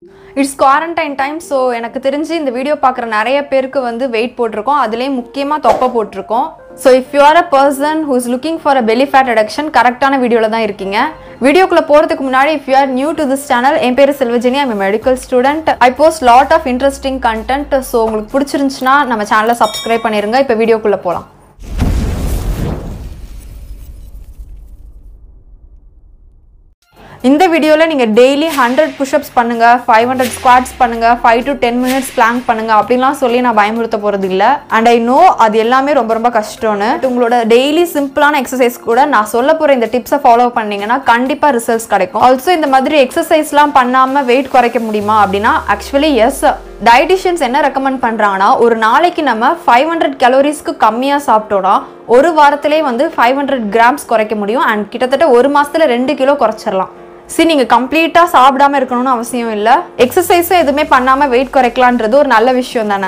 it's quarantine time so எனக்கு தெரிஞ்சு இந்த வீடியோ பார்க்குற நிறைய பேருக்கு வந்து வெயிட் போட்டிருக்கோம் அதுலேயும் முக்கியமாக தொப்பை போட்டிருக்கோம் so if you are a person who's looking for a belly fat reduction கரெக்டான வீடியோவில் தான் இருக்கீங்க வீடியோக்குள்ளே போகிறதுக்கு முன்னாடி if you are new to this channel என் பேர் Selvajini I'm medical student I post lot of interesting content so உங்களுக்கு பிடிச்சிருந்துச்சுன்னா நம்ம சேனலை சப்ஸ்கிரைப் பண்ணிருங்க இப்போ வீடியோக்குள்ளே போகலாம் இந்த வீடியோவில் நீங்கள் டெய்லி ஹண்ட்ரட் புஷ்அப்ஸ் பண்ணுங்கள் ஃபைவ் ஹண்ட்ரட் ஸ்குவாட்ஸ் பண்ணுங்கள் five to ten minutes plank பண்ணுங்கள் அப்படின்லாம் சொல்லி நான் பயமுறுத்த போகிறது இல்லை அண்ட் ஐ நோ அது எல்லாமே ரொம்ப ரொம்ப கஷ்டம்னு உங்களோட டெய்லி சிம்பிளான எக்ஸசைஸ் கூட நான் சொல்ல போகிற இந்த டிப்ஸை ஃபாலோ பண்ணீங்கன்னா கண்டிப்பாக ரிசல்ட்ஸ் கிடைக்கும் ஆல்சோ இந்த மாதிரி எக்ஸசைஸ்லாம் பண்ணாமல் வெயிட் குறைக்க முடியுமா அப்படின்னா ஆக்சுவலி எஸ் டயட்டிஷியன்ஸ் என்ன ரெக்கமெண்ட் பண்ணுறாங்கன்னா ஒரு நாளைக்கு நம்ம ஃபைவ் ஹண்ட்ரட் கலோரிஸ்க்கு கம்மியாக சாப்பிட்டோன்னா ஒரு வாரத்திலே வந்து ஃபைவ் ஹண்ட்ரட் கிராம்ஸ் குறைக்க முடியும் அண்ட் கிட்டத்தட்ட ஒரு மாசத்துல ரெண்டு கிலோ குறைச்சிடலாம் சரி நீங்கள் கம்ப்ளீட்டாக சாப்பிடாம இருக்கணும்னு அவசியம் இல்லை எக்ஸசைஸும் எதுவுமே பண்ணாமல் வெயிட் குறைக்கலான்றது ஒரு நல்ல விஷயம் தானே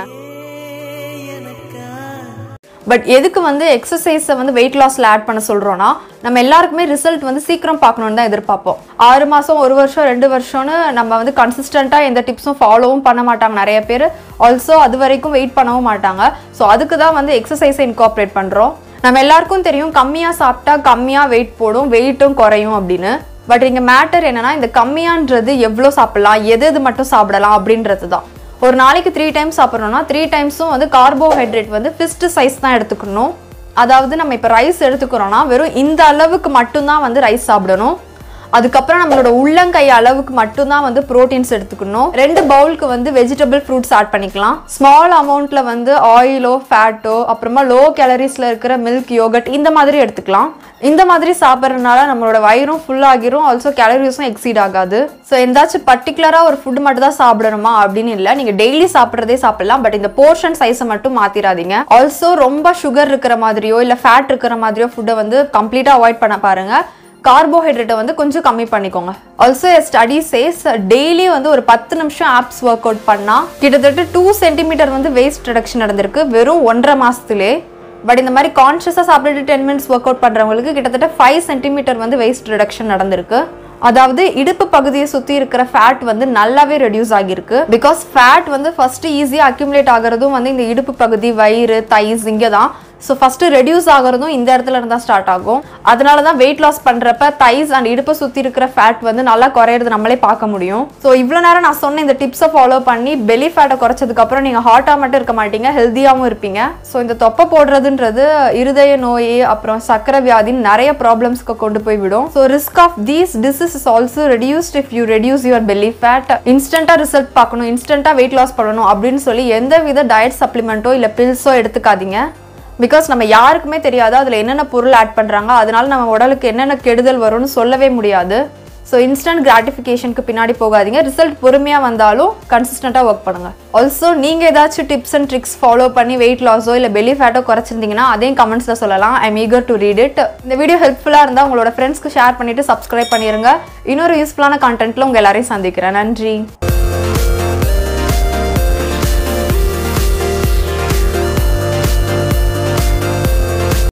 பட் எதுக்கு வந்து எக்ஸசைஸை வந்து வெயிட் லாஸில் ஆட் பண்ண சொல்கிறோன்னா நம்ம எல்லாருக்குமே ரிசல்ட் வந்து சீக்கிரம் பார்க்கணுன்னு தான் எதிர்பார்ப்போம் ஆறு மாதம் ஒரு வருஷம் ரெண்டு வருஷம்னு நம்ம வந்து கன்சிஸ்டண்ட்டாக எந்த டிப்ஸும் ஃபாலோவும் பண்ண மாட்டாங்க நிறைய பேர் ஆல்சோ அது வரைக்கும் வெயிட் பண்ணவும் மாட்டாங்க ஸோ அதுக்கு தான் வந்து எக்ஸசைஸை இன்கார்ப்ரேட் பண்ணுறோம் நம்ம எல்லாருக்கும் தெரியும் கம்மியாக சாப்பிட்டா கம்மியாக வெயிட் போடும் வெயிட்டும் குறையும் அப்படின்னு பட் இங்கே மேட்டர் என்னன்னா இந்த கம்மியான்றது எவ்வளோ சாப்பிடலாம் எது எது மட்டும் சாப்பிடலாம் அப்படின்றது தான் ஒரு நாளைக்கு த்ரீ டைம்ஸ் சாப்பிட்றோம்னா த்ரீ டைம்ஸும் வந்து கார்போஹைட்ரேட் வந்து ஃபிஸ்ட் சைஸ் தான் எடுத்துக்கணும் அதாவது நம்ம இப்போ ரைஸ் எடுத்துக்கிறோம்னா வெறும் இந்த அளவுக்கு மட்டும்தான் வந்து ரைஸ் சாப்பிடணும் அதுக்கப்புறம் நம்மளோட உள்ளங்கை அளவுக்கு மட்டும்தான் வந்து ப்ரோட்டீன்ஸ் எடுத்துக்கணும் ரெண்டு பவுலுக்கு வந்து வெஜிடபிள் ஃப்ரூட்ஸ் ஆட் பண்ணிக்கலாம் ஸ்மால் அமௌண்ட்ல வந்து ஆயிலோ ஃபேட்டோ அப்புறமா லோ கேலரிஸ்ல இருக்கிற மில்க் யோகட் இந்த மாதிரி எடுத்துக்கலாம் இந்த மாதிரி சாப்பிட்றதுனால நம்மளோட வயிறும் ஃபுல் ஆகிரும் ஆல்சோ கேலரிஸும் எக்ஸீட் ஆகாது ஸோ எந்தாச்சும் பர்டிகுலராக ஒரு ஃபுட் மட்டும் தான் சாப்பிடணுமா அப்படின்னு இல்லை நீங்கள் டெய்லி சாப்பிட்றதே சாப்பிடலாம் பட் இந்த போர்ஷன் சைஸை மட்டும் மாற்றிடாதீங்க ஆல்சோ ரொம்ப சுகர் இருக்கிற மாதிரியோ இல்லை ஃபேட் இருக்கிற மாதிரியோ ஃபுட்டை வந்து கம்ப்ளீட்டாக அவாய்ட் பண்ண பாருங்க கார்போஹைட்ரேட்டை வந்து கொஞ்சம் கம்மி பண்ணிக்கோங்க ஆல்சோ ஸ்டடி சேஸ் டெய்லி வந்து ஒரு பத்து நிமிஷம் ஆப்ஸ் ஒர்க் அவுட் பண்ணால் கிட்டத்தட்ட டூ சென்டிமீட்டர் வந்து வேஸ்ட் ரிடக்ஷன் நடந்திருக்கு வெறும் ஒன்றரை மாசத்துலே பட் இந்த மாதிரி கான்ஷியஸாக சாப்பிட்டுட்டு டென் மினிட்ஸ் ஒர்க் அவுட் பண்ணுறவங்களுக்கு கிட்டத்தட்ட ஃபைவ் சென்டிமீட்டர் வந்து வேஸ்ட் ரிடக்ஷன் நடந்திருக்கு அதாவது இடுப்பு பகுதியை சுற்றி இருக்கிற ஃபேட் வந்து நல்லாவே ரெடியூஸ் ஆகியிருக்கு பிகாஸ் ஃபேட் வந்து ஃபர்ஸ்ட் ஈஸியாக அக்யூமுலேட் ஆகிறதும் வந்து இந்த இடுப்பு பகுதி வயிறு தைஸ் இங்கே தான் ஸோ ஃபஸ்ட்டு ரெடியூஸ் ஆகிறதும் இந்த இடத்துல இருந்தால் ஸ்டார்ட் ஆகும் அதனால தான் வெயிட் லாஸ் பண்ணுறப்ப தைஸ் அண்ட் இடுப்பை சுற்றி இருக்கிற ஃபேட் வந்து நல்லா குறையிறது நம்மளே பார்க்க முடியும் ஸோ இவ்வளோ நேரம் நான் சொன்ன இந்த டிப்ஸை ஃபாலோ பண்ணி பெலி ஃபேட்டை குறைச்சதுக்கப்புறம் நீங்கள் ஹாட்டாக மட்டும் இருக்க மாட்டீங்க ஹெல்த்தியாகவும் இருப்பீங்க ஸோ இந்த தொப்பை போடுறதுன்றது இருதய நோய் அப்புறம் சக்கரை வியாதின்னு நிறைய ப்ராப்ளம்ஸ்க்கு கொண்டு போய் விடும் so risk of these disease is also reduced if you reduce your belly fat இன்ஸ்டண்ட்டாக ரிசல்ட் பார்க்கணும் இன்ஸ்டண்ட்டாக வெயிட் லாஸ் பண்ணணும் அப்படின்னு சொல்லி எந்த வித டயட் சப்ளிமெண்ட்டோ இல்லை பில்ஸோ எடுத்துக்காதீங்க பிகாஸ் நம்ம யாருக்குமே தெரியாது அதில் என்னென்ன பொருள் ஆட் பண்ணுறாங்க அதனால நம்ம உடலுக்கு என்னென்ன கெடுதல் வரும்னு சொல்லவே முடியாது ஸோ இன்ஸ்டன்ட் கிராட்டிஃபிகேஷனுக்கு பின்னாடி போகாதீங்க ரிசல்ட் பொறுமையாக வந்தாலும் கன்சிஸ்டண்ட்டாக ஒர்க் பண்ணுங்க ஆல்சோ நீங்கள் ஏதாச்சும் டிப்ஸ் அண்ட் ட்ரிக்ஸ் ஃபாலோ பண்ணி வெயிட் லாஸோ இல்லை பெலி ஃபேட்டோ குறைச்சிருந்தீங்கன்னா அதையும் கமெண்ட்ஸில் சொல்லலாம் I'm eager to read it இந்த வீடியோ ஹெல்ப்ஃபுல்லாக இருந்தால் உங்களோட ஃப்ரெண்ட்ஸ்க்கு ஷேர் பண்ணிவிட்டு சப்ஸ்கிரைப் பண்ணிடுங்க இன்னொரு யூஸ்ஃபுல்லான கண்டென்ட்டில் உங்கள் எல்லாரையும் சந்திக்கிறேன் நன்றி